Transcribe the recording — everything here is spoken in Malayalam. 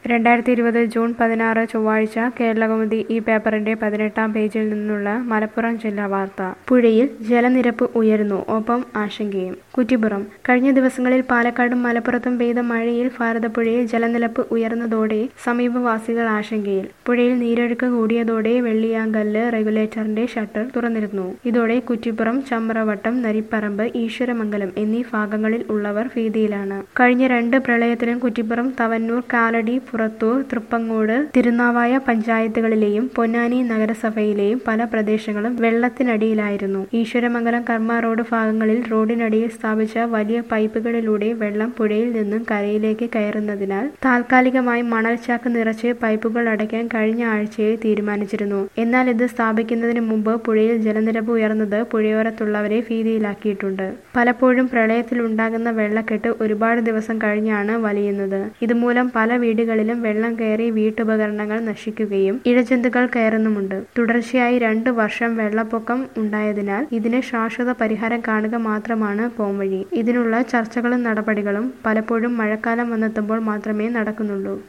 രണ്ടായിരത്തി ഇരുപത് ജൂൺ പതിനാറ് ചൊവ്വാഴ്ച കേരളകൗമുദി ഈ പേപ്പറിന്റെ പതിനെട്ടാം പേജിൽ നിന്നുള്ള മലപ്പുറം ജില്ലാ വാർത്ത പുഴയിൽ ജലനിരപ്പ് ഉയരുന്നു ഒപ്പം ആശങ്കയും കുറ്റിപ്പുറം കഴിഞ്ഞ ദിവസങ്ങളിൽ പാലക്കാടും മലപ്പുറത്തും പെയ്ത മഴയിൽ ഭാരതപ്പുഴയിൽ ജലനിരപ്പ് ഉയർന്നതോടെ സമീപവാസികൾ ആശങ്കയിൽ പുഴയിൽ നീരൊഴുക്ക് കൂടിയതോടെ വെള്ളിയാങ്കല്ല് റെഗുലേറ്ററിന്റെ ഷട്ടർ തുറന്നിരുന്നു ഇതോടെ കുറ്റിപ്പുറം ചമ്രവട്ടം നരിപ്പറമ്പ് ഈശ്വരമംഗലം എന്നീ ഭാഗങ്ങളിൽ ഉള്ളവർ ഭീതിയിലാണ് കഴിഞ്ഞ രണ്ട് പ്രളയത്തിലും കുറ്റിപ്പുറം തവന്നൂർ കാലടി പുറത്തൂർ തൃപ്പങ്ങോട് തിരുനാവായ പഞ്ചായത്തുകളിലെയും പൊന്നാനി നഗരസഭയിലെയും പല പ്രദേശങ്ങളും വെള്ളത്തിനടിയിലായിരുന്നു ഈശ്വരമംഗലം കർമ്മ റോഡ് ഭാഗങ്ങളിൽ റോഡിനടിയിൽ സ്ഥാപിച്ച വലിയ പൈപ്പുകളിലൂടെ വെള്ളം പുഴയിൽ നിന്നും കരയിലേക്ക് കയറുന്നതിനാൽ താൽക്കാലികമായി മണൽച്ചാക്ക് നിറച്ച് പൈപ്പുകൾ അടയ്ക്കാൻ കഴിഞ്ഞ ആഴ്ചയിൽ തീരുമാനിച്ചിരുന്നു എന്നാൽ ഇത് സ്ഥാപിക്കുന്നതിന് മുമ്പ് പുഴയിൽ ജലനിരപ്പ് ഉയർന്നത് പുഴയോരത്തുള്ളവരെ ഭീതിയിലാക്കിയിട്ടുണ്ട് പലപ്പോഴും പ്രളയത്തിൽ ഉണ്ടാകുന്ന വെള്ളക്കെട്ട് ഒരുപാട് ദിവസം കഴിഞ്ഞാണ് വലിയുന്നത് ഇതുമൂലം പല വീടുകളിലും വെള്ളം കയറി വീട്ടുപകരണങ്ങൾ നശിക്കുകയും ഇഴജന്തുക്കൾ കയറുന്നുമുണ്ട് തുടർച്ചയായി രണ്ട് വർഷം വെള്ളപ്പൊക്കം ഉണ്ടായതിനാൽ ഇതിന് ശാശ്വത പരിഹാരം കാണുക മാത്രമാണ് പോംവഴി ഇതിനുള്ള ചർച്ചകളും നടപടികളും പലപ്പോഴും മഴക്കാലം വന്നെത്തുമ്പോൾ മാത്രമേ നടക്കുന്നുള്ളൂ